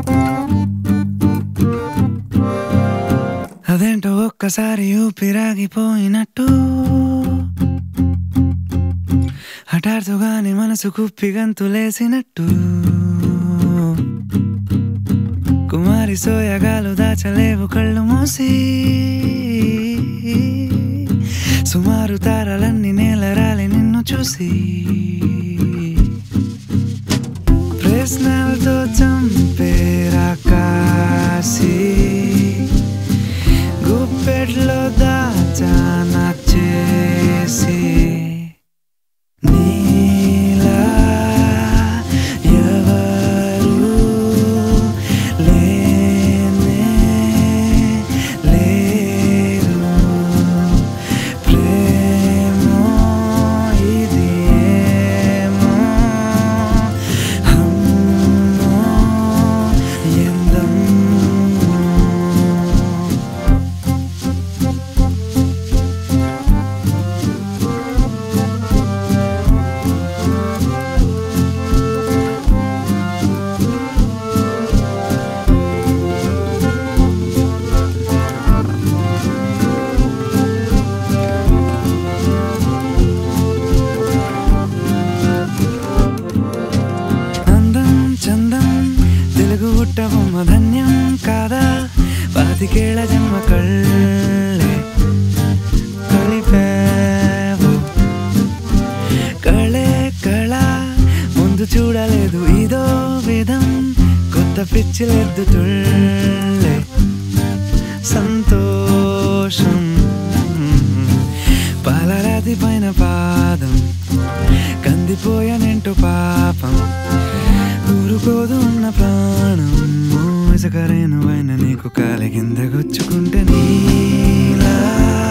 అదేంటో ఒక్కసారి ఊపిరాగిపోయినట్టు హఠాత్తుగానే మనసు కుప్పి గంతులేసినట్టు కుమారి సోయగాలు దాచలేవు కళ్ళు మూసి సుమారు తారలన్నీ నేలరాలి నిన్ను చూసి ప్రశ్నలతో చంపేరా కాసి గుప్పెట్లో దాచానా చేసి నీలా ఎవరు లేనే లేరు ప్రేమో ఇది ఏమో అమ్మో ఎందమ్మో అందం చందం తెలుగు పుట్టబొమ్మ ధన్యం కాదా పాతికేళ్ల జన్మ కళ్ళే కలిపావు కళే కళ ముందు చూడలేదు ఇదో విధం కొత్త పిచ్చిలెద్దు తుళ్ళే సంతోషం పాలరాతి పైన పాదం కందిపోయానంటూ పాపం ఊరుకోదు ఉన్న ప్రాణం మోసకరేను అయిన నీకు కాలి కింద గుచ్చుకుంటే నీలా